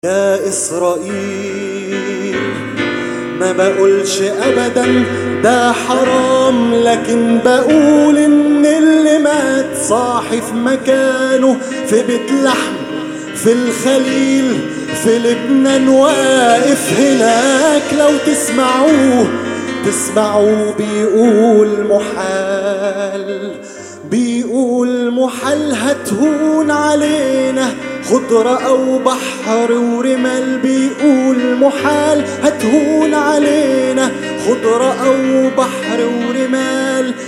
يا إسرائيل ما بقولش أبدا ده حرام لكن بقول إن اللي مات صاحي في مكانه في بيت لحم في الخليل في لبنان واقف هناك لو تسمعوه تسمعوا بيقول محال بيقول محال هتهون علينا خضرة أو بحر ورمال بيقول محال هتهون علينا خضرة أو بحر ورمال